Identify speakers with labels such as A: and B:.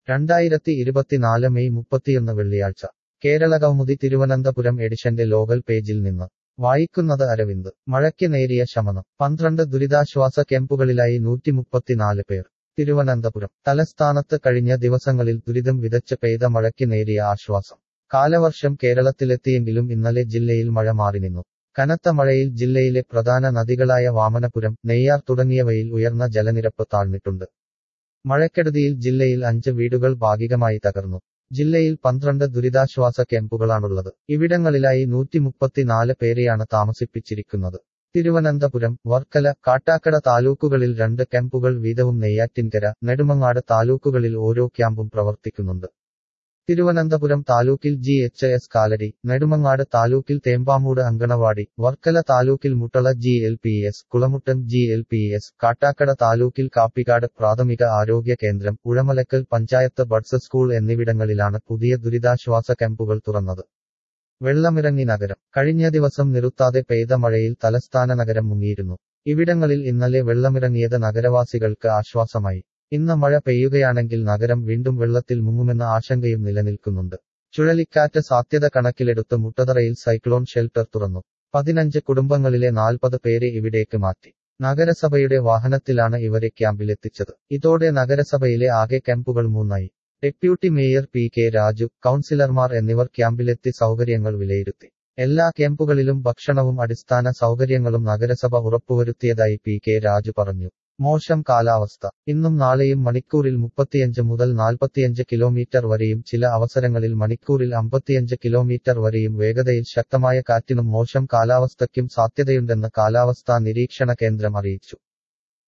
A: രണ്ടായിരത്തി ഇരുപത്തിനാല് മെയ് മുപ്പത്തിയൊന്ന് വെള്ളിയാഴ്ച കേരള കൗമുദി തിരുവനന്തപുരം എഡിഷന്റെ ലോകൽ പേജിൽ നിന്ന് വായിക്കുന്നത് അരവിന്ദ് മഴയ്ക്ക് നേരിയ ശമനം പന്ത്രണ്ട് ദുരിതാശ്വാസ ക്യാമ്പുകളിലായി നൂറ്റിമുപ്പത്തിനാല് പേർ തിരുവനന്തപുരം തലസ്ഥാനത്ത് കഴിഞ്ഞ ദിവസങ്ങളിൽ ദുരിതം വിതച്ച് പെയ്ത മഴയ്ക്ക് നേരിയ ആശ്വാസം കാലവർഷം കേരളത്തിലെത്തിയെങ്കിലും ഇന്നലെ ജില്ലയിൽ മഴ മാറി നിന്നു കനത്ത മഴയിൽ ജില്ലയിലെ പ്രധാന നദികളായ വാമനപുരം നെയ്യാർ തുടങ്ങിയവയിൽ ഉയർന്ന ജലനിരപ്പ് താഴ്ന്നിട്ടുണ്ട് മഴക്കെടുതിയിൽ ജില്ലയിൽ അഞ്ച് വീടുകൾ ഭാഗികമായി തകർന്നു ജില്ലയിൽ പന്ത്രണ്ട് ദുരിതാശ്വാസ ക്യാമ്പുകളാണുള്ളത് ഇവിടങ്ങളിലായി നൂറ്റിമുപ്പത്തിനാല് പേരെയാണ് താമസിപ്പിച്ചിരിക്കുന്നത് തിരുവനന്തപുരം വർക്കല കാട്ടാക്കട താലൂക്കുകളിൽ രണ്ട് ക്യാമ്പുകൾ വീതവും നെയ്യാറ്റിൻകര നെടുമങ്ങാട് താലൂക്കുകളിൽ ഓരോ ക്യാമ്പും പ്രവർത്തിക്കുന്നുണ്ട് തിരുവനന്തപുരം താലൂക്കിൽ G H S Kalady Nedumangad താലൂക്കിൽ തേമ്പാമൂട് അങ്കണവാടി വർക്കല താലൂക്കിൽ Muttala G L P S Kulamuttam G L P S Kattakada താലൂക്കിൽ കാപ്പിക്കാട് പ്രാഥമിക ആരോഗ്യ കേന്ദ്രം ഉഴമലക്കൽ പഞ്ചായത്ത് ബഡ്സ് സ്കൂൾ എന്നിവിടങ്ങളിലാണ് പുതിയ ദുരിതാശ്വാസ ക്യാമ്പുകൾ തുറന്നത് വെള്ളമിറങ്ങി നഗരം കഴിഞ്ഞ ദിവസം നിറുത്താതെ പെയ്ത മഴയിൽ തലസ്ഥാന നഗരം മുങ്ങിയിരുന്നു ഇവിടങ്ങളിൽ ഇന്നലെ വെള്ളമിറങ്ങിയത് നഗരവാസികൾക്ക് ആശ്വാസമായി ഇന്ന് മഴ പെയ്യുകയാണെങ്കിൽ നഗരം വീണ്ടും വെള്ളത്തിൽ മുങ്ങുമെന്ന ആശങ്കയും നിലനിൽക്കുന്നുണ്ട് ചുഴലിക്കാറ്റ് സാധ്യത കണക്കിലെടുത്ത് മുട്ടതറയിൽ സൈക്ലോൺ ഷെൽട്ടർ തുറന്നു പതിനഞ്ച് കുടുംബങ്ങളിലെ നാൽപ്പത് പേരെ ഇവിടേക്ക് മാറ്റി നഗരസഭയുടെ വാഹനത്തിലാണ് ഇവരെ ക്യാമ്പിലെത്തിച്ചത് ഇതോടെ നഗരസഭയിലെ ആകെ ക്യാമ്പുകൾ മൂന്നായി deputy mayor P K Raju കൌൺസിലർമാർ എന്നിവർ ക്യാമ്പിലെത്തി സൗകര്യങ്ങൾ വിലയിരുത്തി എല്ലാ ക്യാമ്പുകളിലും ഭക്ഷണവും അടിസ്ഥാന സൗകര്യങ്ങളും നഗരസഭ ഉറപ്പുവരുത്തിയതായി പി കെ രാജു പറഞ്ഞു മോശം കാലാവസ്ഥ ഇന്നും നാളെയും മണിക്കൂറിൽ മുപ്പത്തിയഞ്ച് മുതൽ നാൽപ്പത്തിയഞ്ച് കിലോമീറ്റർ വരെയും ചില അവസരങ്ങളിൽ മണിക്കൂറിൽ അമ്പത്തിയഞ്ച് കിലോമീറ്റർ വരെയും വേഗതയിൽ ശക്തമായ കാറ്റിനും മോശം കാലാവസ്ഥയ്ക്കും സാധ്യതയുണ്ടെന്ന് കാലാവസ്ഥാ നിരീക്ഷണ കേന്ദ്രം അറിയിച്ചു